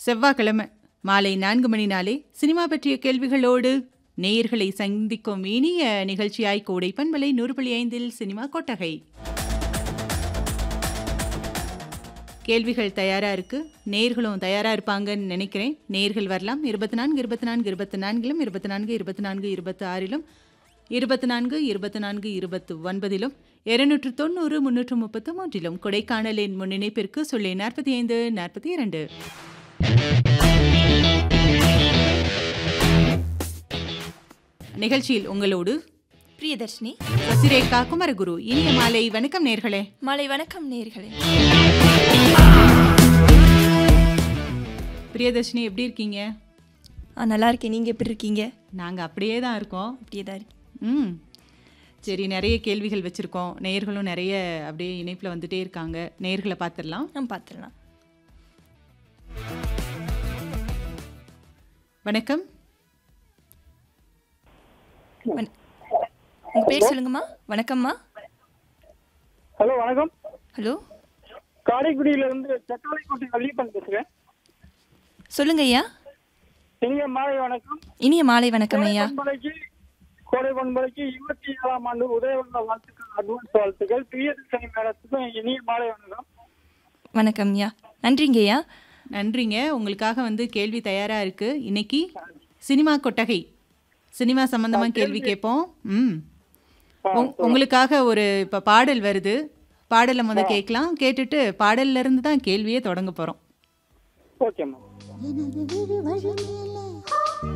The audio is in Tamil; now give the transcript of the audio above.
செவ்வாய்க்கிழமை மாலை நான்கு மணி நாளே சினிமா பற்றிய கேள்விகளோடு நேயர்களை சந்திக்கும் இனிய நிகழ்ச்சியாய் கோடை பண்பலை நூறு புள்ளி ஐந்தில் சினிமா கொட்டகை கேள்விகள் தயாரா இருக்கு நேர்களும் தயாரா இருப்பாங்கன்னு நினைக்கிறேன் நேர்கள் வரலாம் இருபத்தி நான்கு இருபத்தி நான்கு இருபத்தி நான்கிலும் இருபத்தி நான்கு இருபத்தி நான்கு இருபத்தி ஆறிலும் இருபத்தி நான்கு இருபத்தி நான்கு இருபத்தி ஒன்பதிலும் இருநூற்று தொண்ணூறு முன்னூற்று முப்பத்து மூன்றிலும் கொடைக்கானலின் முன்னிணைப்பிற்கு சொல்லி நாற்பத்தி ஐந்து நாற்பத்தி இரண்டு நிகழ்ச்சியில் உங்களோடு பிரியதர்ஷினி சசிரேகா குமரகுரு இனிய மாலை வணக்கம் நேர்களே மாலை வணக்கம் நேர்களே பிரியதர்ஷினி எப்படி இருக்கீங்க ஆ நல்லா இருக்கேன் நீங்கள் எப்படி இருக்கீங்க நாங்கள் அப்படியே தான் இருக்கோம் அப்படியே தான் இருக்கேன் ம் சரி நிறைய கேள்விகள் வச்சுருக்கோம் நேயர்களும் நிறைய அப்படியே இணைப்பில் வந்துட்டே இருக்காங்க நேயர்களை பார்த்துடலாம் நம்ம பார்த்துடலாம் வணக்கம் வண- உங்க பேர் சொல்லுங்கம்மா வணக்கம்மா ஹலோ வணக்கம் ஹலோ காரைக்குடியில இருந்து தக்காளிக்கோட்டை வள்ளிப்பன் பேசுறேன் சொல்லுங்க ஐயா இனிய மாலை வணக்கம் இனிய மாலை வணக்கம் ஐயா பண்பலைக்கு கோடை பண்பலைக்கு இருபத்தி ஏழாம் ஆண்டு உதயவந்த வாழ்த்துக்கள் அட்வான்ஸ் வாழ்த்துக்கள் பிரியதர்ஷனி மேடத்துக்கும் இனிய மாலை வணக்கம் வணக்கம் ஐயா நன்றிங்க ஐயா நன்றிங்க உங்களுக்காக வந்து கேள்வி தயாராக இருக்குது இன்னைக்கு சினிமா கொட்டகை சினிமா சம்பந்தமாக கேள்வி கேட்போம் ம் உங்- உங்களுக்காக ஒரு இப்போ பாடல் வருது பாடலை முத கேட்கலாம் கேட்டுட்டு பாடல்ல இருந்து தான் கேள்வியே தொடங்க போகிறோம் ஓகேம்மா எனது விழி வழி மேலே